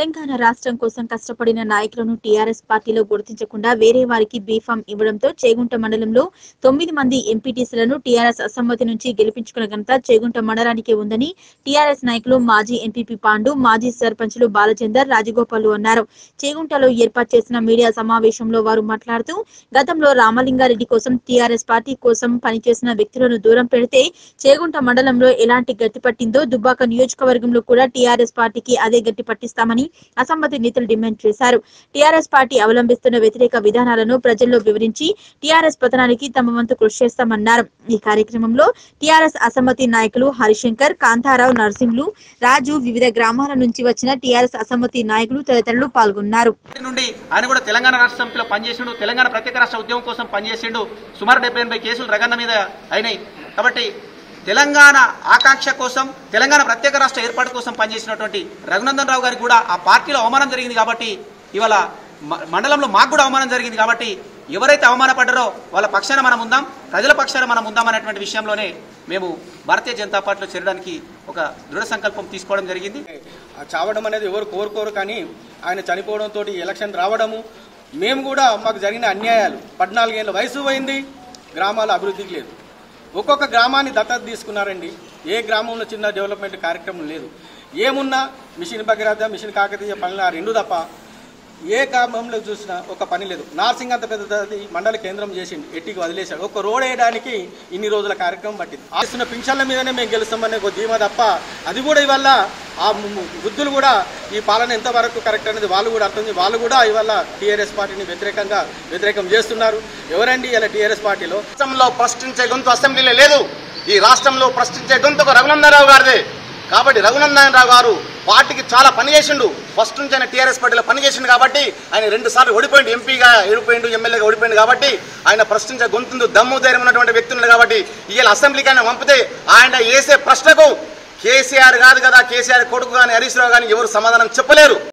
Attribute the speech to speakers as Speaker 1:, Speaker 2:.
Speaker 1: తెలంగాణ రాష్ట్రం కోసం కష్టపడిన నాయకులను టీఆర్ఎస్ పార్టీలో గుర్తించకుండా వేరే వారికి బీఫామ్ ఇవ్వడంతో చేగుంట మండలంలో తొమ్మిది మంది ఎంపీటీసీలను టీఆర్ఎస్ అసమ్మతి నుంచి గెలిపించుకున్న ఘనత చేగుంట మండలానికి ఉందని టీఆర్ఎస్ నాయకులు మాజీ ఎంపీపీ పాండు మాజీ సర్పంచులు బాలచందర్ రాజగోపాల్ అన్నారు చేగుంటలో ఏర్పాటు చేసిన మీడియా సమావేశంలో వారు మాట్లాడుతూ గతంలో రామలింగారెడ్డి కోసం టీఆర్ఎస్ పార్టీ కోసం పనిచేసిన వ్యక్తులను దూరం పెడితే చేగుంట మండలంలో ఎలాంటి గట్టి పట్టిందో దుబ్బాక నియోజకవర్గంలో కూడా టీఆర్ఎస్ పార్టీకి అదే గట్టి పట్టిస్తామని అసమ్మతి నేతలు డిమాండ్ చేశారు టీఆర్ఎస్ పార్టీ అవలంబిస్తున్న వ్యతిరేక విధానాలను ప్రజల్లో వివరించి టీఆర్ఎస్ పతనానికి తమ వంతు కృషి చేస్తామన్నారు ఈ కార్యక్రమంలో టీఆర్ఎస్ అసమ్మతి నాయకులు హరిశంకర్ కాంతారావు నర్సింహులు రాజు వివిధ గ్రామాల నుంచి వచ్చిన టీఆర్ఎస్ అసమ్మతి నాయకులు తదితరులు పాల్గొన్నారు
Speaker 2: ఇప్పటి నుండి ఆయన కూడా తెలంగాణ రాష్ట్ర సమితిలో పనిచేసిండు తెలంగాణ ప్రత్యేక రాష్ట్ర ఉద్యమం కోసం పనిచేసిండు సుమారు డెబ్బై ఎనభై కేసులు రగన్న మీద అయినాయి కాబట్టి తెలంగాణ ఆకాంక్ష కోసం తెలంగాణ ప్రత్యేక రాష్ట్ర ఏర్పాటు కోసం పనిచేసినటువంటి రఘునందన్ రావు గారికి కూడా ఆ పార్టీలో అవమానం జరిగింది కాబట్టి ఇవాళ మ- మండలంలో మాకు కూడా అవమానం జరిగింది కాబట్టి ఎవరైతే అవమానపడ్డారో వాళ్ళ పక్షాన మనం ఉందాం ప్రజల పక్షాన మనం ఉందాం అనేటువంటి విషయంలోనే మేము భారతీయ జనతా పార్టీలో చేరడానికి ఒక దృఢ సంకల్పం తీసుకోవడం జరిగింది
Speaker 3: ఆ చావడం అనేది ఎవరు కోరుకోరు కానీ ఆయన చనిపోవడంతో ఎలక్షన్ రావడము మేము కూడా మాకు జరిగిన అన్యాయాలు పద్నాలుగేళ్ళ వయసు పోయింది గ్రామాల అభివృద్ధికి లేదు ఒక్కొక్క గ్రామాన్ని దత్తత తీసుకున్నారండి ఏ గ్రామంలో చిన్న డెవలప్మెంట్ కార్యక్రమం లేదు ఏమున్నా మిషన్ భగీరథ మిషన్ కాకతీయ పనులు ఆ రెండు తప్ప ఏ గ్రామంలో చూసినా ఒక పని లేదు నార్సింగ్ అంత పెద్దది మండల కేంద్రం చేసిండు ఎట్టికి వదిలేశాడు ఒక రోడ్ వేయడానికి ఇన్ని రోజుల కార్యక్రమం పట్టింది ఆస్తున్న పింఛన్ల మీదనే మేము గెలుస్తామనే ఒక ధీమా తప్ప అది కూడా ఇవల్ల ఆ ము- వృద్ధులు కూడా ఈ పాలన ఎంతవరకు కరెక్ట్ అనేది వాళ్ళు కూడా అర్థం చే- వాళ్ళు కూడా ఇవాళ టీఆర్ఎస్ పార్టీని వ్యతిరేకంగా వ్యతిరేకం చేస్తున్నారు ఎవరండి ఇలా టీఆర్ఎస్ పార్టీలో
Speaker 4: రాష్ట్రంలో ప్రశ్నించే గొంతు అసెంబ్లీలో లేదు ఈ రాష్ట్రంలో ప్రశ్నించే గొంతు ఒక రఘునందనరావు గారిదే కాబట్టి రఘునందనరావు గారు పార్టీకి చాలా పని చేసిండు ఫస్ట్ నుంచి ఆయన టీఆర్ఎస్ పార్టీలో పని చేసిండు కాబట్టి ఆయన రెండు సార్లు ఓడిపోయిండు ఎంపీగా ఓడిపోయిండు ఎమ్మెల్యేగా ఓడిపోయిండు కాబట్టి ఆయన ప్రశ్నించే గొంతు దమ్ము ధైర్యం ఉన్నటువంటి వ్యక్తి ఉన్నాడు కాబట్టి ఇవాళ అసెంబ్లీకి ఆయన పంపితే ఆయన వేసే ప్రశ్నకు కేసీఆర్ కాదు కదా కేసీఆర్ కొడుకు కానీ హరీష్ రావు కానీ ఎవరు సమాధానం చెప్పలేరు